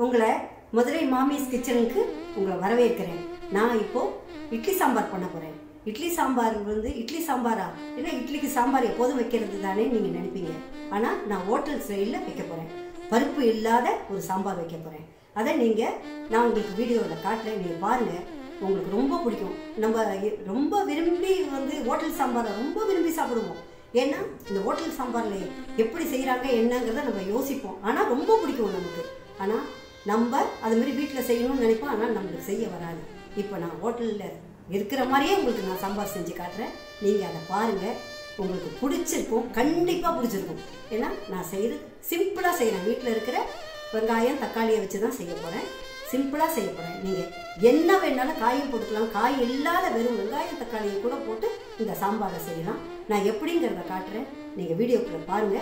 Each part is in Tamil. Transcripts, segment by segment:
உங்களை மதுரை மாமிஸ் கிச்சனுக்கு உங்களை வரவேற்கிறேன் நான் இப்போ இட்லி சாம்பார் பண்ண போறேன் இட்லி சாம்பார் வந்து இட்லி சாம்பாரா ஏன்னா இட்லிக்கு சாம்பார் எப்போதும் வைக்கிறது தானே நீங்க நினைப்பீங்க ஆனா நான் ஹோட்டல் ஸ்டைலில் வைக்க போறேன் பருப்பு இல்லாத ஒரு சாம்பார் வைக்க போறேன் அதை நீங்க நான் உங்களுக்கு வீடியோவில் காட்டுறேன் நீங்க பாருங்க உங்களுக்கு ரொம்ப பிடிக்கும் நம்ம இ- ரொம்ப விரும்பி வந்து ஹோட்டல் சாம்பாரை ரொம்ப விரும்பி சாப்பிடுவோம் ஏன்னா இந்த ஹோட்டல் சாம்பார்ல எப்படி செய்றாங்க என்னங்கிறத நம்ம யோசிப்போம் ஆனா ரொம்ப பிடிக்கும் நமக்கு ஆனா நம்ம அது மாதிரி வீட்டில் செய்யணும்னு நினைப்போம் ஆனால் நம்மளுக்கு செய்ய வராது இப்போ நான் ஹோட்டலில் இருக்கிற மாதிரியே உங்களுக்கு நான் சாம்பார் செஞ்சு காட்டுறேன் நீங்கள் அதை பாருங்கள் உங்களுக்கு பிடிச்சிருக்கும் கண்டிப்பாக பிடிச்சிருக்கும் ஏன்னா நான் செய்கிறது சிம்பிளாக செய்கிறேன் வீட்டில் இருக்கிற வெங்காயம் தக்காளியை வச்சு தான் செய்ய போகிறேன் சிம்பிளாக செய்ய போகிறேன் நீங்கள் என்ன வேணாலும் காயும் போட்டுக்கலாம் காய் இல்லாத வெறும் வெங்காயம் தக்காளியை கூட போட்டு இந்த சாம்பாரை செய்யலாம் நான் எப்படிங்கிறத காட்டுறேன் நீங்கள் வீடியோக்குள்ள பாருங்கள்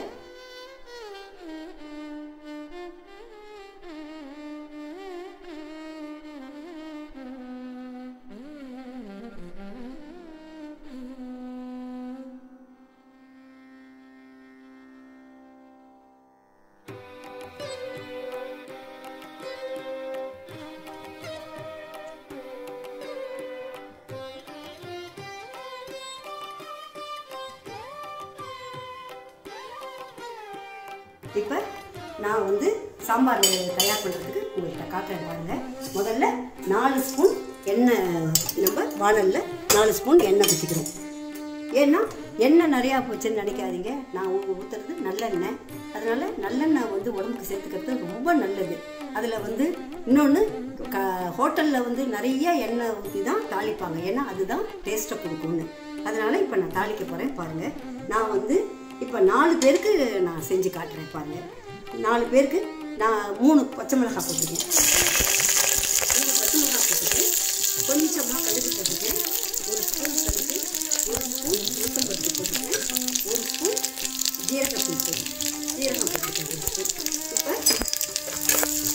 இப்போ நான் வந்து சாம்பார் தயார் பண்ணுறதுக்கு உங்கள்கிட்ட காட்டுறேன் பாருங்க முதல்ல நாலு ஸ்பூன் எண்ணெய் நம்ம வானலில் நாலு ஸ்பூன் எண்ணெய் ஊற்றிக்கிறோம் ஏன்னா எண்ணெய் நிறையா போச்சுன்னு நினைக்காதீங்க நான் ஊ- ஊத்துறது நல்லெண்ணெய் அதனால நல்லெண்ணெய் வந்து உடம்புக்கு சேர்த்துக்கிறது ரொம்ப நல்லது அதில் வந்து இன்னொன்று க ஹோட்டலில் வந்து நிறைய எண்ணெய் ஊற்றி தான் தாளிப்பாங்க ஏன்னா அதுதான் டேஸ்ட்டை கொடுக்கும்னு அதனால இப்போ நான் தாளிக்க போகிறேன் பாருங்கள் நான் வந்து இப்போ நாலு பேருக்கு நான் செஞ்சு காட்டுறேன் பாருங்கள் நாலு பேருக்கு நான் மூணு பச்சை மிளகாய் போட்டிருக்கேன் மூணு பச்சை மிளகாய் போட்டிருக்கேன் கொஞ்சமாக கடுகு போட்டிருக்கேன் ஒரு ஸ்பூன் கடுகு ஒரு ஸ்பூன் உளுத்தம்பருப்பு போட்டிருக்கேன் ஒரு ஸ்பூன் ஜீரகத்தூள் போட்டு ஜீரகம் போட்டிருக்கேன் ஒரு ஸ்பூன் இப்போ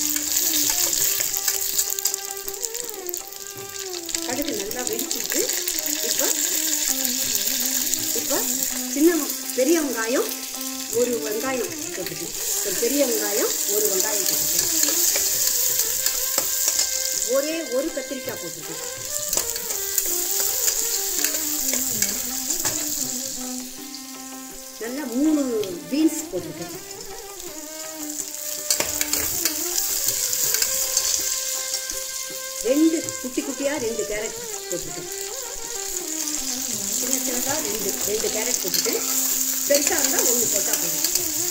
கடுகு நல்லா வெடிச்சிட்டு இப்போ இப்போ சின்ன வெ- பெரிய வெங்காயம் ஒரு வெங்காயம் போட்டுக்கணும் ஒரு பெரிய வெங்காயம் ஒரு வெங்காயம் போட்டுக்கணும் ஒரே ஒரு கத்திரிக்காய் போட்டுக்கணும் நல்லா மூணு பீன்ஸ் போட்டுருக்கேன் ரெண்டு குட்டி குட்டியா ரெண்டு கேரட் போட்டுருக்கேன் சின்ன சின்னதா ரெண்டு ரெண்டு கேரட் போட்டுட்டு பெருசா இருந்தா ஒன்று போட்டா போதும்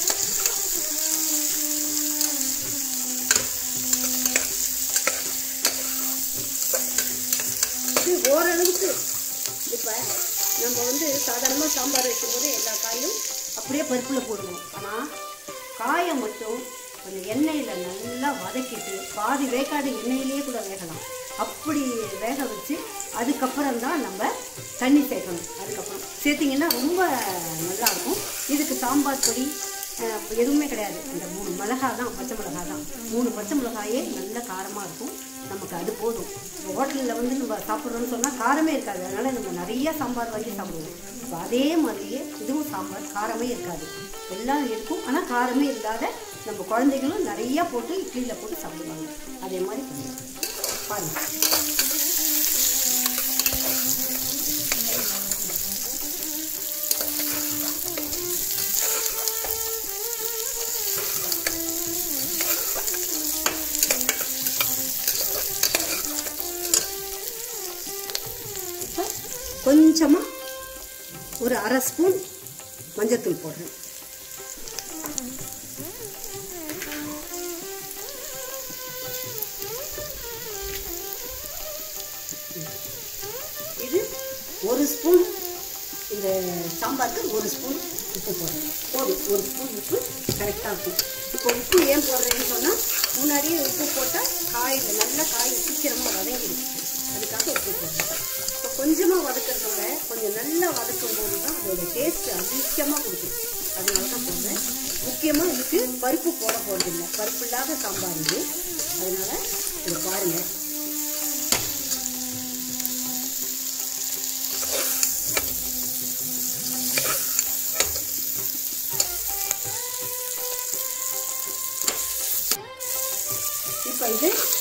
இது ஓரளவுக்கு இப்போ நம்ம வந்து சாதாரணமாக சாம்பார் வைக்கும்போது எல்லா காயும் அப்படியே பருப்பில் போடுவோம் ஆனால் காயை மட்டும் கொஞ்சம் எண்ணெயில் நல்லா வதக்கிட்டு பாதி வேக்காடு எண்ணெயிலேயே கூட வேகலாம் அப்படி வேக வச்சு அதுக்கப்புறம் தான் நம்ம தண்ணி சேர்க்கணும் அதுக்கப்புறம் சேர்த்திங்கன்னா ரொம்ப நல்லா இருக்கும் இதுக்கு சாம்பார் பொடி அஹ், எதுவுமே கிடையாது இந்த மூணு மிளகா தான் பச்சை மிளகா தான் மூணு பச்சை மிளகாயே நல்ல காரமாக இருக்கும் நமக்கு அது போதும் ஹோட்டலில் வந்து நம்ம சாப்பிட்றோம்னு சொன்னால் காரமே இருக்காது அதனால் நம்ம நிறைய சாம்பார் வாங்கி சாப்பிடுவோம் இப்போ அதே மாதிரியே இதுவும் சாம்பார் காரமே இருக்காது எல்லாம் இருக்கும் ஆனால் காரமே இல்லாத நம்ம குழந்தைகளும் நிறையா போட்டு இட்லியில் போட்டு சாப்பிடுவாங்க அதே மாதிரி பண்ணுவோம் பாருங்கள் இப்போ கொஞ்சமாக ஒரு அரை ஸ்பூன் மஞ்சத்தூள் போடுறேன் இது ஒரு ஸ்பூன் இந்த சாம்பாருக்கு ஒரு ஸ்பூன் உப்பு போடுறேன் போதும் ஒரு ஸ்பூன் உப்பு கரெக்டாக இருக்கும் இப்போ உப்பு ஏன் போடுறேன்னு சொன்னால் முன்னாடியே உப்பு போட்டால் காய் நல்ல காய் சீக்கிரமாக வதங்கிடும் அதுக்காக உப்பு போடுறேன் இப்போ கொஞ்சமாக வதக்கிறதோட கொஞ்சம் நல்லா வதக்கும் போது தான் அதோட டேஸ்ட் அதிகமாக கொடுக்கும் அதனால தான் போடுறேன் முக்கியமாக இதுக்கு பருப்பு போட போகிறதில்ல பருப்பு இல்லாத சாம்பார் இது அதனால இதை பாருங்கள்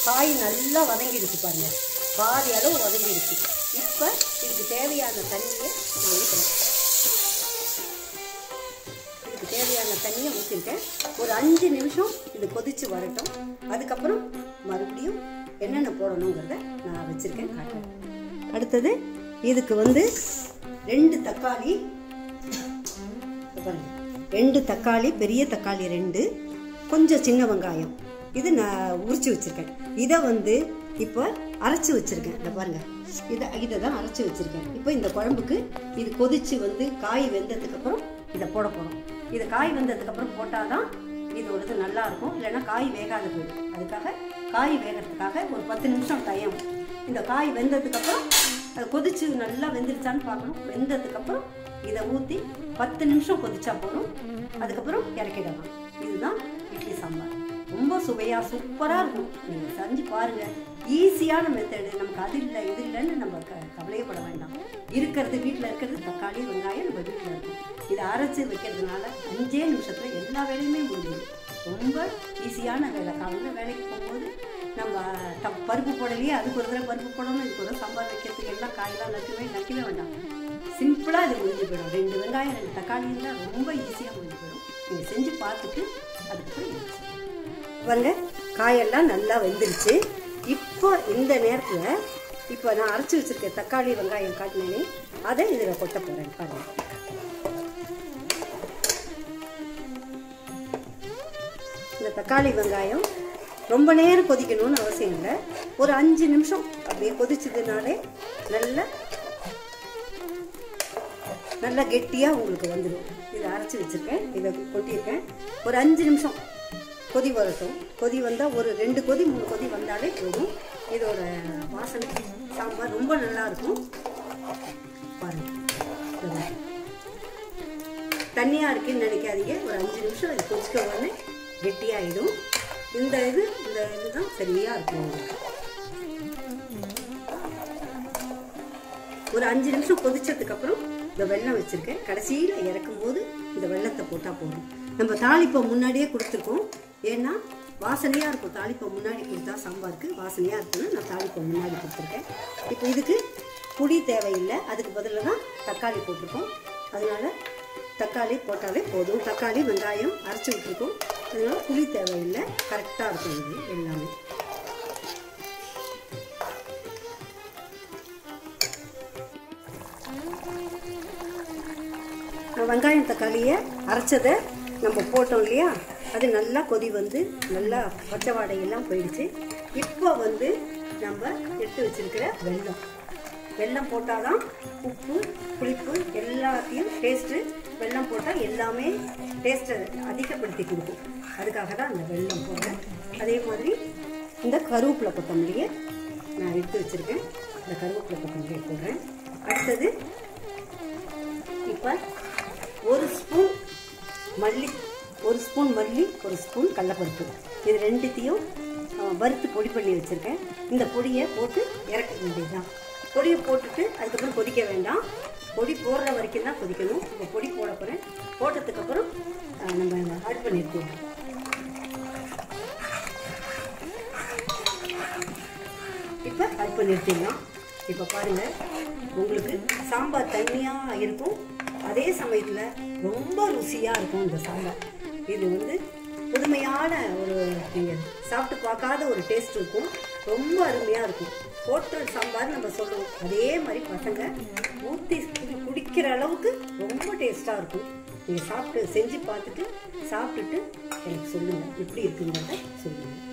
காய் நல்லா வதங்கிடுச்சு பாருங்க பாதி அளவு வதங்கிடுச்சு இப்போ இதுக்கு தேவையான தண்ணியை நான் ஊற்றுறேன் இதுக்கு தேவையான தண்ணியை ஊற்றிருக்கேன் ஒரு அஞ்சு நிமிஷம் இது கொதிச்சு வரட்டும் அதுக்கப்புறம் மறுபடியும் என்னென்ன போடணுங்கிறத நான் வச்சுருக்கேன் காட்டுறேன் அடுத்தது இதுக்கு வந்து ரெண்டு தக்காளி இங்க பாருங்க ரெண்டு தக்காளி பெரிய தக்காளி ரெண்டு கொஞ்சம் சின்ன வெங்காயம் இது நான் உரிச்சு வச்சிருக்கேன் இதை வந்து இப்போ அரைச்சி வச்சிருக்கேன் இந்த பாருங்க இதை இதை தான் அரைச்சி வச்சிருக்கேன் இப்போ இந்த குழம்புக்கு இது கொதிச்சு வந்து காய் வெந்ததுக்கு அப்புறம் இதை போட போகிறோம் இது காய் வெந்ததுக்கு அப்புறம் போட்டால் தான் இதோடது நல்லா இருக்கும் இல்லைன்னா காய் வேகாத போயிடும் அதுக்காக காய் வேகிறதுக்காக ஒரு பத்து நிமிஷம் டைம் இந்த காய் வெந்ததுக்கு அப்புறம் அது கொதிச்சு நல்லா வெந்துருச்சான்னு பார்க்கணும் வெந்ததுக்கு அப்புறம் இதை ஊற்றி பத்து நிமிஷம் கொதிச்சா போதும் அதுக்கப்புறம் இறக்கிடலாம் இதுதான் இட்லி சாம்பார் ரொம்ப சுவையாக சூப்பராக இருக்கும் நீங்கள் செஞ்சு பாருங்கள் ஈஸியான மெத்தடு நமக்கு அது இல்லை இது இல்லைன்னு நம்ம க கவலையப்பட வேண்டாம் இருக்கிறது வீட்டில் இருக்கிறது தக்காளி வெங்காயம் நம்ம வீட்டில் இருக்கும் இதை அரைச்சி வைக்கிறதுனால அஞ்சே நிமிஷத்தில் எல்லா வேலையுமே முடியும் ரொம்ப ஈஸியான வேலை காலையில் வேலைக்கு போகும்போது நம்ம ட- பருப்பு போடலையே அதுக்கு ஒரு தடவை பருப்பு போடணும் இதுக்கு ஒரு தடவை சாம்பார் வைக்கிறதுக்கு எல்லாம் காயெல்லாம் நக்கவே நக்கவே வேண்டாம் சிம்பிளாக இது முடிஞ்சு போயிடும் ரெண்டு வெங்காயம் ரெண்டு தக்காளி இருந்தால் ரொம்ப ஈஸியாக முடிஞ்சு போயிடும் நீங்கள் செஞ்சு பார்த்துட்டு அதுக்கப்புறம் எனக்கு சொல்லுங்க. பாருங்க காயெல்லாம் நல்லா வெந்துருச்சு இப்போ இந்த நேரத்தில் இப்போ நான் அரைச்சி வச்சிருக்க தக்காளி வெங்காயம் காட்டினேனே அதை இதில் கொட்ட போகிறேன் பாருங்க இந்த தக்காளி வெங்காயம் ரொம்ப நேரம் கொதிக்கணும்னு அவசியம் இல்லை ஒரு அஞ்சு நிமிஷம் அப்படியே கொதிச்சதுனாலே நல்ல நல்லா கெட்டியாக உங்களுக்கு வந்துடும் இதை அரைச்சி வச்சுருக்கேன் இதை கொட்டியிருக்கேன் ஒரு அஞ்சு நிமிஷம் கொதி வரட்டும் கொதி வந்தால் ஒரு ரெண்டு கொதி மூணு கொதி வந்தாலே போதும் இதோட வாசனை சாம்பார் ரொம்ப நல்லா இருக்கும் பாருங்க இதை பாருங்க. தண்ணியாக இருக்குன்னு நினைக்காதீங்க ஒரு அஞ்சு நிமிஷம் இது கொதிக்க உடனே கெட்டியாயிடும் இந்த இது இந்த இதுதான் சரியாக இருக்கும் உங்களுக்கு. ஒரு அஞ்சு நிமிஷம் கொதிச்சதுக்கு அப்புறம் இந்த வெல்லம் வச்சிருக்கேன் கடைசியில் இறக்கும் போது இந்த வெள்ளத்தை போட்டால் போதும் நம்ம தாளிப்பை முன்னாடியே கொடுத்துருக்கோம் ஏன்னா வாசனையாக இருக்கும் தாளிப்பை முன்னாடி கொடுத்தா சாம்பாருக்கு வாசனையாக இருக்குன்னு நான் தாளிப்பை முன்னாடி கொடுத்துருக்கேன் இப்போ இதுக்கு புளி தேவையில்லை அதுக்கு பதிலாக தான் தக்காளி போட்டிருக்கோம் அதனால தக்காளி போட்டாலே போதும் தக்காளி வெங்காயம் அரைச்சி விட்டுருக்கோம் அதனால புளி தேவையில்லை கரெக்டாக இருக்கும் இது எல்லாமே வெங்காயம் தக்காளியை அரைச்சதை நம்ம போட்டோம் இல்லையா அது நல்லா கொதி வந்து நல்லா பச்சை வாடையெல்லாம் போயிடுச்சு இப்போ வந்து நம்ம எடுத்து வச்சிருக்கிற வெல்லம் வெல்லம் போட்டால் தான் உப்பு புளிப்பு எல்லாத்தையும் டேஸ்ட்டு வெல்லம் போட்டால் எல்லாமே டேஸ்ட்டை அதிகப்படுத்தி கொடுக்கும் அதுக்காக தான் அந்த வெல்லம் போடுறேன் அதே மாதிரி இந்த கருவேப்பிலை கொத்தமல்லியை நான் எடுத்து வச்சுருக்கேன் இந்த கருவேப்பிலை கொத்தமல்லியை போடுறேன் அடுத்தது இப்போ ஒரு ஸ்பூன் மல்லி ஒரு ஸ்பூன் மல்லி ஒரு ஸ்பூன் கடலப்பருப்பு இது ரெண்டுத்தையும் ஆ, வறுத்து பொடி பண்ணி வச்சுருக்கேன் இந்த பொடியை போட்டு இறக்க வேண்டியதுதான் பொடியை போட்டுட்டு அதுக்கப்புறம் கொதிக்க வேண்டாம் பொடி போடுற வரைக்கும் தான் கொதிக்கணும் இப்போ பொடி போட போகிறேன் போட்டதுக்கப்புறம் ஆ, நம்ம அடுப்பு நிறுத்திடலாம் இப்போ அடுப்பு நிறுத்திடலாம் இப்போ பாருங்க உங்களுக்கு சாம்பார் தண்ணியாக இருக்கும் அதே சமயத்தில் ரொம்ப ருசியாக இருக்கும் இந்த சாம்பார் இது வந்து புதுமையான ஒரு நீங்கள் சாப்பிட்டு பார்க்காத ஒரு டேஸ்ட் இருக்கும் ரொம்ப அருமையாக இருக்கும் ஹோட்டல் சாம்பார் நம்ம சொல்லுவோம் அதே மாதிரி பசங்க ஊற்றி குடிக்கிற அளவுக்கு ரொம்ப டேஸ்ட்டாக இருக்கும் நீங்கள் சாப்பிட்டு செஞ்சு பார்த்துட்டு சாப்பிட்டுட்டு எனக்கு சொல்லுங்கள் எப்படி இருக்குங்கிறத சொல்லுங்கள்